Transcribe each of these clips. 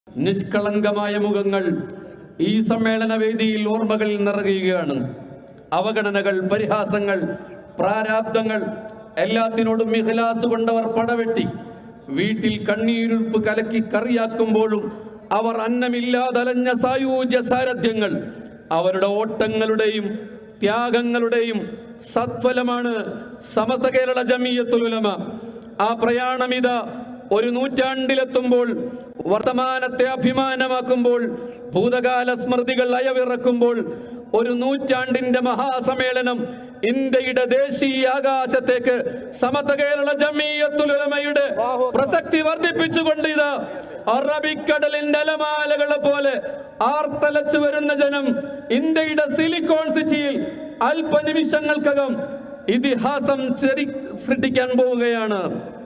നിഷ്കളങ്കമായ മുഖങ്ങൾ ഈ സമ്മേളന വേദിയിൽ ഓർമ്മകളിൽ നിറയുകയാണ് അവഗണനകൾ പരിഹാസങ്ങൾ പ്രാരാബ്ദങ്ങൾ എല്ലാത്തിനോടും ഇഖ്ലാസ് കൊണ്ടവർ പടവെട്ടി വീട്ടിൽ കണ്ണീരുപ്പ് കലക്കി കറിയാക്കുമ്പോഴും അവർ അന്നമില്ലാതലഞ്ഞ സായൂജ്യ സാരഥ്യങ്ങൾ അവരുടെ ഓട്ടങ്ങളുടെയും ത്യാഗങ്ങളുടെയും സത്ഫലമാണ് സമസ്ത കേരള ജമീയത്തുൽ ഉലമ ആ പ്രയാണമിത ഒരു നൂറ്റാണ്ടിലെത്തുമ്പോൾ വർത്തമാനത്തെ അഭിമാനമാക്കുമ്പോൾ ഭൂതകാല സ്മൃതികൾ അയവിറക്കുമ്പോൾ ഒരു നൂറ്റാണ്ടിന്റെ മഹാസമ്മേളനം ഇന്ത്യയുടെ ദേശീയ ആകാശത്തേക്ക് സമത കേരള ജമീയത്തുൽ ഉലമയുടെ പ്രസക്തി വർദ്ധിപ്പിച്ചുകൊണ്ട് ഇത് അറബിക്കടലിന്റെ അലമാലകളെ പോലെ ആർത്തലച്ചു വരുന്ന ജനം ഇന്ത്യയുടെ സിലിക്കോൺ സിറ്റിയിൽ അല്പനിമിഷങ്ങൾക്കകം ഇതിഹാസം ചെറി- സൃഷ്ടിക്കാൻ പോവുകയാണ്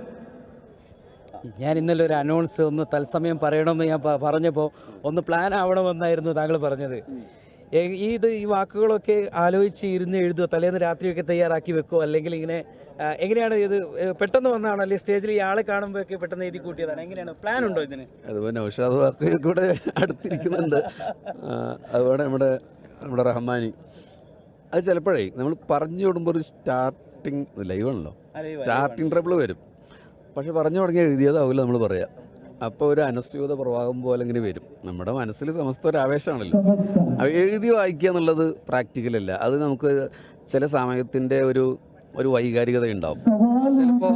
ഞാൻ ഇന്നലെ ഒരു അനൗൺസ് ഒന്ന് തത്സമയം പറയണമെന്ന് ഞാൻ പ- പറഞ്ഞപ്പോൾ ഒന്ന് പ്ലാൻ ആവണമെന്നായിരുന്നു താങ്കൾ പറഞ്ഞത് എ- ഈ ഇത് ഈ വാക്കുകളൊക്കെ ആലോചിച്ച് ഇരുന്ന് എഴുതുക തലേന്ന് രാത്രിയൊക്കെ തയ്യാറാക്കി വെക്കുമോ അല്ലെങ്കിൽ ഇങ്ങനെ ആ, എങ്ങനെയാണ് ഇത് ഏ, പെട്ടെന്ന് വന്നതാണോ അല്ലെങ്കിൽ സ്റ്റേജിൽ ഈ ആളെ കാണുമ്പോഴൊക്കെ പെട്ടെന്ന് എഴുതി കൂട്ടിയതാണ് എങ്ങനെയാണ് പ്ലാൻ ഉണ്ടോ ഇതിന് അതുപോലെ നൗഷാദ് വാക്ക് കൂടെ അടുത്തിരിക്കുന്നുണ്ട് ആ, അതുപോലെ നമ്മുടെ നമ്മുടെ റഹ്മാനി അത് ചിലപ്പോഴേ നമ്മൾ പറഞ്ഞു വിടുമ്പോൾ ഒരു സ്റ്റാർട്ടിങ് ലൈവാണല്ലോ അതെ, live ആണ്. സ്റ്റാർട്ടിങ് ട്രബിൾ വരും പക്ഷെ പറഞ്ഞു തുടങ്ങി എഴുതിയതാവില്ല നമ്മൾ പറയാം അപ്പോൾ ഒരു അനസ്യൂത പ്രവാഹം പോലെ ഇങ്ങനെ വരും നമ്മുടെ മനസ്സിൽ സമസ്ത ഒരു ആവേശമാണല്ലോ അത് എഴുതി വായിക്കുക എന്നുള്ളത് പ്രാക്ടിക്കൽ അല്ല അത് നമുക്ക് ചില സമയത്തിൻ്റെ ഒരു ഒരു വൈകാരികത ഉണ്ടാവും ചിലപ്പോൾ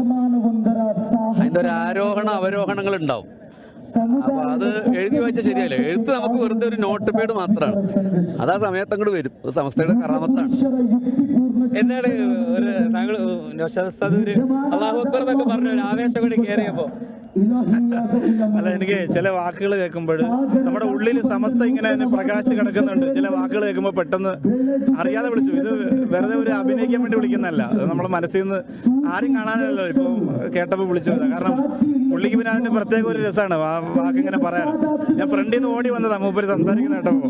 അതിൻ്റെ ഒരു ആരോഹണ അവരോഹണങ്ങൾ ഉണ്ടാവും അപ്പൊ അത് എഴുതി വായിച്ചാൽ ശരിയല്ല എഴുത്ത് നമുക്ക് വെറുതെ ഒരു നോട്ട് പേഡ് മാത്രമാണ് അത് ആ സമയത്ത് അങ്ങോട്ട് വരും അത് സമസ്തയുടെ കറാമത്താണ് എന്താണ് ഒരു താങ്കൾ നൗഷാദ് ഉസ്താദ് ഒരു അള്ളാഹു അക്ബർ എന്നൊക്കെ പറഞ്ഞ ഒരു ആവേശം കൂടി കയറിയപ്പോൾ അല്ല എനിക്ക് ചില വാക്കുകൾ കേൾക്കുമ്പോൾ നമ്മുടെ ഉള്ളിൽ സമസ്ത ഇങ്ങനെ തന്നെ പ്രകാശ് കിടക്കുന്നുണ്ട് ചില വാക്കുകൾ കേൾക്കുമ്പോൾ പെട്ടെന്ന് അറിയാതെ വിളിച്ചു ഇത് വെറുതെ ഒരു അഭിനയിക്കാൻ വേണ്ടി വിളിക്കുന്നതല്ല അത് നമ്മുടെ മനസ്സിൽ നിന്ന് ആരും കാണാനല്ലോ ഇപ്പോൾ കേട്ടപ്പോൾ വിളിച്ചു പോയതാ. കാരണം പുള്ളിക്ക് പിന്നെ അതിന് പ്രത്യേക ഒരു രസമാണ് ആ വാക്ക് ഇങ്ങനെ പറയാൻ ഞാൻ ഫ്രണ്ടിൽ നിന്ന് ഓടി വന്നതാ മൂപ്പര് സംസാരിക്കുന്ന കേട്ടപ്പോൾ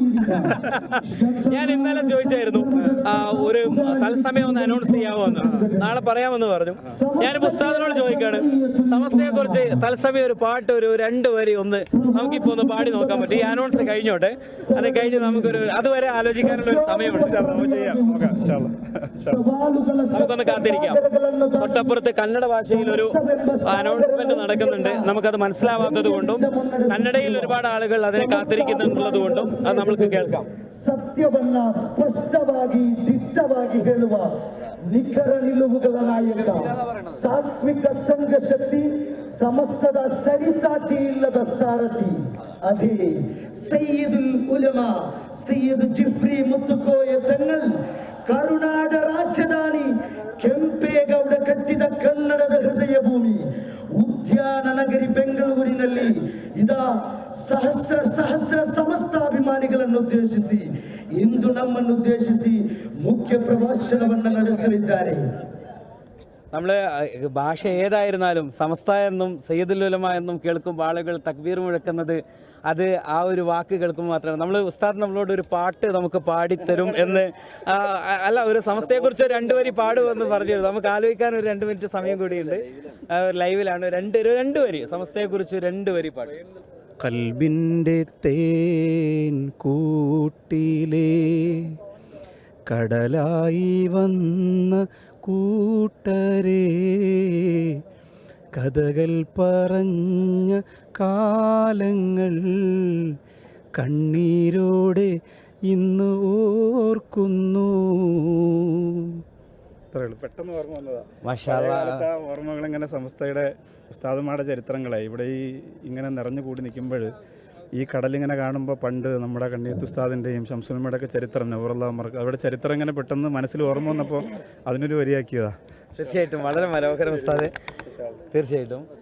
ഞാൻ ഇന്നലെ ചോദിച്ചായിരുന്നു ആ, ഒരു തത്സമയം ഒന്ന് അനൗൺസ് ചെയ്യാമോ എന്ന് നാളെ പറയാമെന്ന് പറഞ്ഞു ഞാൻ പുസ്തകത്തിനോട് ചോദിക്കാണ് സമസ്തയെ കുറിച്ച് തത്സമയം ഒരു പാട്ട് ഒരു രണ്ട് വരി ഒന്ന് നമുക്കിപ്പോ ഒന്ന് പാടി നോക്കാൻ പറ്റും ഈ അനൗൺസ് കഴിഞ്ഞോട്ടെ അത് കഴിഞ്ഞ് നമുക്കൊരു അതുവരെ ആലോചിക്കാനുള്ള ഒരു സമയമുണ്ട് നമുക്ക് ചെയ്യാം നോക്കാം ഇൻഷാ അല്ലാ. ഇൻഷാ അല്ലാ. നമുക്കൊന്ന് കാത്തിരിക്കാം തൊട്ടപ്പുറത്ത് കന്നഡ ഭാഷയിൽ ഒരു അനൗൺസ്മെന്റ് നടക്കുന്നുണ്ട് നമുക്കത് മനസ്സിലാവാത്തത് കൊണ്ടും കന്നഡയിൽ ഒരുപാട് ആളുകൾ അതിനെ കാത്തിരിക്കുന്നുള്ളത് കൊണ്ടും അത് നമ്മൾക്ക് കേൾക്കാം ಸತ್ಯವನ್ನ ಸ್ಪಷ್ಟವಾಗಿ ದಿಟ್ಟವಾಗಿ ಹೇಳುವ ನಿಖರ ನಿಲುವುಗಳ ನಾಯಕ ಸಾತ್ವಿಕ ಸಂಘ ಶಕ್ತಿ ಸಮಸ್ತದ ಸರಿಸಾಟಿ ಇಲ್ಲದ ಸಾರಥಿ ಅದೇ ಸೈಯದುಲ್ ಉಲಮ ಸೈಯದ್ ಜಿಫ್ರಿ ಮುತ್ತುಕೋಯ ತಂಗಳ್ ಕರುನಾಡ ರಾಜಧಾನಿ ಕೆಂಪೇಗೌಡ ಕಟ್ಟಿದ ಕನ್ನಡದ ಹೃದಯ ಭೂಮಿ ಉದ್ಯಾನ ನಗರಿ ಬೆಂಗಳೂರಿನಲ್ಲಿ ಇದ ಸಹಸ್ರ ಸಹಸ್ರ ಸಮಸ್ತಾಭಿಮಾನಿಗಳನ್ನು ಉದ್ದೇಶಿಸಿ ಇಂದು ನಮ್ಮನ್ನು ಉದ್ದೇಶಿಸಿ ಮುಖ್ಯ ಪ್ರಭಾಷಣವನ್ನು ನಡೆಸಲಿದ್ದಾರೆ നമ്മൾ ഭാഷ ഏതായിരുന്നാലും സമസ്ത എന്നും സയ്യദുലുലമ എന്നും കേൾക്കുമ്പോൾ ആളുകൾ തക്ബീർ മുഴക്കുന്നത് അത് ആ ഒരു വാക്ക് കേൾക്കുമ്പോൾ മാത്രമാണ് നമ്മൾ ഉസ്താദ് നമ്മളോട് ഒരു പാട്ട് നമുക്ക് പാടിത്തരും എന്ന് ആ, അല്ല ഒരു സമസ്തയെക്കുറിച്ച് ഒരു രണ്ട് വരി പാടുമെന്ന് പറഞ്ഞു നമുക്ക് ആലോചിക്കാൻ ഒരു രണ്ട് മിനിറ്റ് സമയം കൂടിയുണ്ട് ആ, ലൈവിലാണ് രണ്ട് ഒരു രണ്ട് വരി സമസ്തയെക്കുറിച്ച് രണ്ട് വരി പാട്ട് കൽബിൻ്റെ തേൻ കൂട്ടിലേ കടലായി വന്ന കൂട്ടരേ കഥകൾ പറഞ്ഞ കാലങ്ങൾ കണ്ണീരോടെ ഇന്ന് ഓർക്കുന്നു അത്രേ ഉള്ളൂ പെട്ടെന്ന് ഓർമ്മ വന്നതാ മാഷാ അല്ലാ. പഴയകാലത്തെ ആ ഓർമ്മകൾ ഇങ്ങനെ സംസ്ഥയുടെ ഉസ്താദുമാരുടെ ചരിത്രങ്ങളെ ഇവിടെ ഈ ഇങ്ങനെ നിറഞ്ഞു കൂടി നിൽക്കുമ്പോൾ ഈ കടലിങ്ങനെ കാണുമ്പോൾ പണ്ട് നമ്മുടെ കണ്ണീത്ത് ഉസ്താദിൻ്റെയും ഷംസുലമ്മയുടെ ഒക്കെ ചരിത്രം നവറുള്ളവർക്ക് അവരുടെ ചരിത്രം ഇങ്ങനെ പെട്ടെന്ന് മനസ്സിൽ ഓർമ്മ വന്നപ്പോൾ അതിനൊരു വരിയാക്കിയതാ തീർച്ചയായിട്ടും വളരെ മനോഹരം ഉസ്താദ് തീർച്ചയായിട്ടും